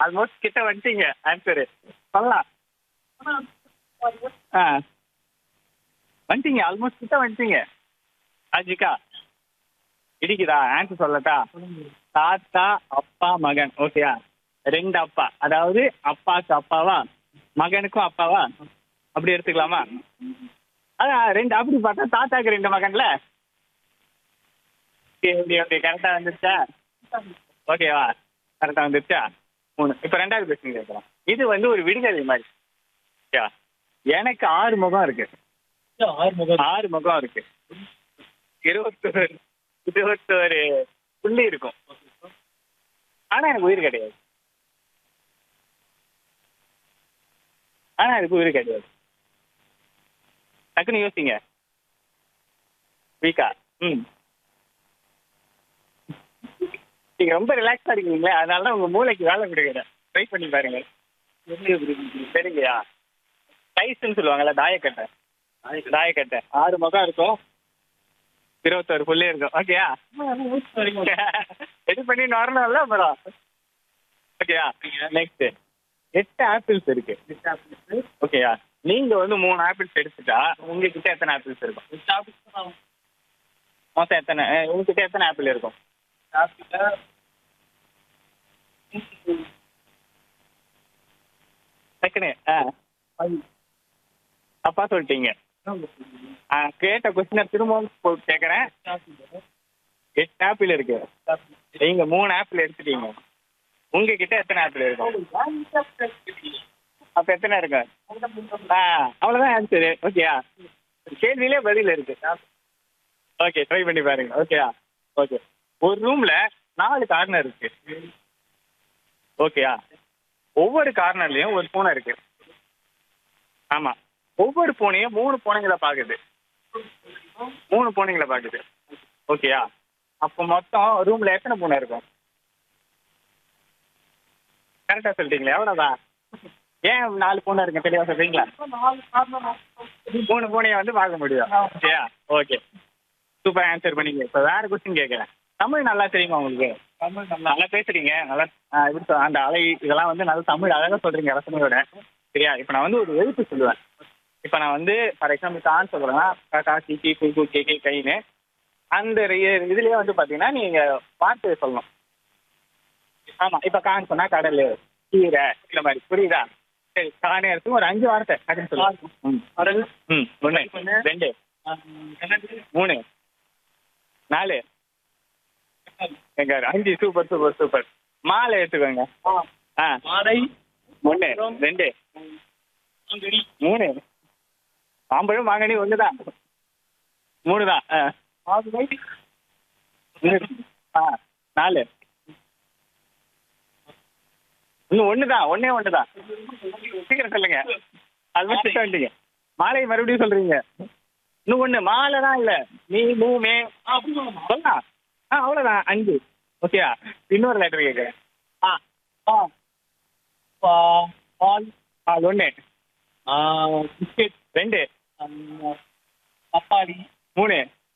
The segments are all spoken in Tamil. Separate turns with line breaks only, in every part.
ஆல்மோஸ்ட் கிட்ட வந்துட்டீங்க ஆன்சரு சொல்லலாம் ஆ வந்துட்டீங்க ஆல்மோஸ்ட் கிட்ட வந்துட்டீங்க அஜிகா இடிக்குதா ஆன்சர் சொல்லட்டா தாத்தா அப்பா மகன் ஓகேயா ரெண்டு அப்பா அதாவது அப்பாக்கு அப்பாவா மகனுக்கும் அப்பாவா அப்படி எடுத்துக்கலாமா அதான் ரெண்டு அப்படி பார்த்தா தாத்தாக்கு ரெண்டு மகன்ல ஓகே ஓகே கரெக்டாக வந்துருச்சா ஓகேவா கரெக்டாக வந்துருச்சா மூணு இப்போ ரெண்டாவது கொஸ்டின் கேட்குறோம் இது வந்து ஒரு விடுகதை மாதிரி ஓகேவா எனக்கு ஆறு முகம் இருக்கு
ஆறு முகம்
ஆறு முகம் இருக்கு இருபத்தோரு இருபத்தோரு புள்ளி இருக்கும் ஆனா எனக்கு உயிர் கிடையாது ஆனா எனக்கு உயிர் கிடையாது டக்குன்னு யோசிங்க வீக்கா ம் நீங்க ரொம்ப ரிலாக்ஸா இருக்கீங்களே அதனால தான் உங்க மூளைக்கு வேலை கொடுக்குறேன் ட்ரை பண்ணி பாருங்க சரிங்கய்யா டைஸ்ன்னு சொல்லுவாங்கல்ல தாயக்கட்டை தாயக்கட்டை ஆறு முகம் இருக்கும் இருபத்தோரு புள்ளி இருக்கும் ஓகேயா இது பண்ணி வரணும்ல அப்புறம் ஓகேயா நெக்ஸ்ட் எட்டு ஆப்பிள்ஸ் இருக்கு ஓகேயா நீங்க வந்து மூணு ஆப்பிள்ஸ் எடுத்துட்டா உங்ககிட்ட எத்தனை ஆப்பிள்ஸ் இருக்கும் மொத்தம் எத்தனை அஹ், உங்ககிட்ட எத்தனை ஆப்பிள் இருக்கும் டக்குனு ஆ தப்பா சொல்லிட்டீங்க ஆ, கேட்ட கொஸ்டினை திரும்பவும் போ- கேட்கறேன் எட்டு ஆப்பிள் இருக்கு நீங்க மூணு ஆப்பிள் எடுத்துட்டீங்க உங்ககிட்ட எத்தனை ஆப்பிள் இருக்கும் அப்ப எத்தனை இருக்கு ஆ அவ்வளவுதான் ஆன்சரு ஓகேயா கேள்வியிலே பதில் இருக்கு ஓகே ட்ரை பண்ணி பாருங்க ஓகேயா ஓகே ஒரு ரூம்ல நாலு கார்னர் இருக்கு ஓகேயா ஒவ்வொரு கார்னர்லயும் ஒரு பூனை இருக்கு ஆமா ஒவ்வொரு பூனையும் மூணு பூனைங்களை பாக்குது மூணு பூனைங்களை பாக்குது ஓகேயா அப்போ மொத்தம் ரூம்ல எத்தனை பூனை இருக்கும் கரெக்டா சொல்லிட்டீங்களா எவ்வளவுதான் ஏன் நாலு பூனை இருக்கு தெளிவா சொல்றீங்களா மூணு பூனையை வந்து பார்க்க முடியும் ஓகேயா ஓகே சூப்பர் ஆன்சர் பண்ணீங்க இப்போ வேற கொஸ்டின் கேட்குறேன் தமிழ் நல்லா தெரியுமா உங்களுக்கு நல்லா பேசுறீங்க நல்லா ஆ, எப்படி சொல் அந்த அலை இதெல்லாம் வந்து நல்லா தமிழ் அழகா சொல்றீங்க ரசனையோட சரியா இப்போ நான் வந்து ஒரு எழுத்து சொல்லுவேன் இப்போ நான் வந்து ஃபார் எக்ஸாம்பிள் கான் சொல்றேன்னா காக்கா கிக்கி குக்கு கேக்கே கைன்னு அந்த ரி- இதுலயே வந்து பாத்தீங்கன்னா நீங்க வார்த்தையை சொல்லணும் ஆமா இப்போ கான் சொன்னா கடல் கீரை இந்த மாதிரி புரியுதா சரி கானே இருக்கும் ஒரு அஞ்சு வார்த்தை அப்படின்னு சொல்லுவாங்க ம் ம் ஒன்று ரெண்டு மூணு நாலு எங்க அஞ்சு சூப்பர் சூப்பர் சூப்பர் மாலை எடுத்துக்கோங்க ஆ
மாலை
ஒன்று ரெண்டு மூணு மாம்பழம் மாங்கனி ஒன்று தான் மூணு தான் ஆ மூணு. ஆ நாலு இன்னும் ஒன்று தான் ஒன்றே ஒன்று தான் சீக்கிரம் சொல்லுங்க ஆல்மோஸ்ட் கிட்ட வந்துட்டீங்க மாலை மறுபடியும் சொல்றீங்க இன்னும் ஒன்று மாலை தான் இல்லை நீ மூமே சொல்லலாம் ஆ அவ்வளோதான் அஞ்சு ஓகேயா இன்னொரு லெட்டர் கேட்குறேன் ஆ ஆ
பா- பால்
ஆ ஒன்று
பிஸ்கெட்
ரெண்டு
பப்பாளி
மூணு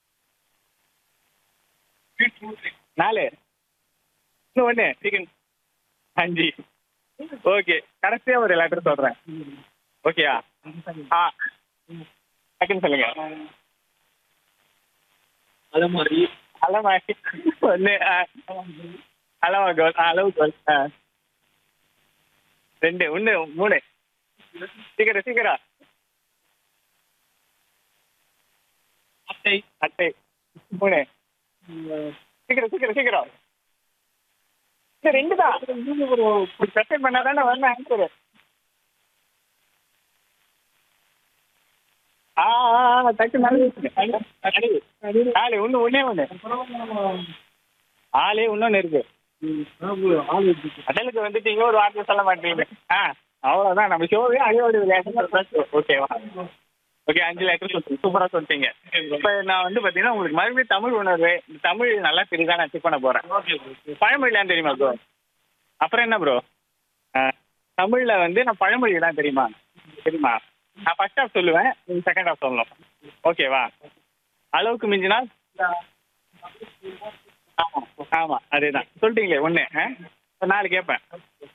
பீட்ரூட்
நாலு இன்னும் ஒன்று சிக்கன் அஞ்சு ஓகே கடைசியாக ஒரு லெட்டர் சொல்கிறேன் ஓகேயா ஆ செகண்ட் சொல்லுங்க
அது மாதிரி
அளவா ஒன்று அளவா கோல் அளவு கோல் ஆ ரெண்டு ஒன்று மூணு சீக்கிரம் சீக்கிரம்
அட்டை
அட்டை மூணு சீக்கிரம் சீக்கிரம் சீக்கிரம் இன்னும் ரெண்டு தான் ப்ரெசென்ட் பண்ணால் தானே வரணும் ஆன்சரு ஆ ஆ, ஆ, டக்கு நாலு நாலு ஒன்று ஒன்றே ஒன்று ஆளே இன்னொன்று இருக்கு அடலுக்கு வந்துட்டீங்க ஒரு வார்த்தை சொல்ல மாட்டீங்க ஆ அவ்வளோதான் நம்ம ஷோவே அழியோடு விளையாட்டு ஓகேவா ஓகே அஞ்சு லேட்டர் சொல்லுங்க சூப்பராக சொல்லிட்டீங்க இப்போ நான் வந்து பார்த்தீங்கன்னா உங்களுக்கு மறுபடியும் தமிழ் உணர்வு இந்த தமிழ் நல்லா தெரியுதா நான் செக் பண்ண போகிறேன் பழமொழிலாம் தெரியுமா ப்ரோ அப்புறம் என்ன ப்ரோ தமிழில் வந்து நான் பழமொழிலாம் தெரியுமா தெரியுமா நான் ஃபர்ஸ்ட் ஹாஃப் சொல்லுவேன் நீங்கள் செகண்ட் ஹாஃப் சொல்லணும் ஓகேவா அளவுக்கு மிஞ்சினா ஆமாம் ஆமாம் அதே தான் சொல்லிட்டீங்களே ஒன்று நாலு கேட்பேன்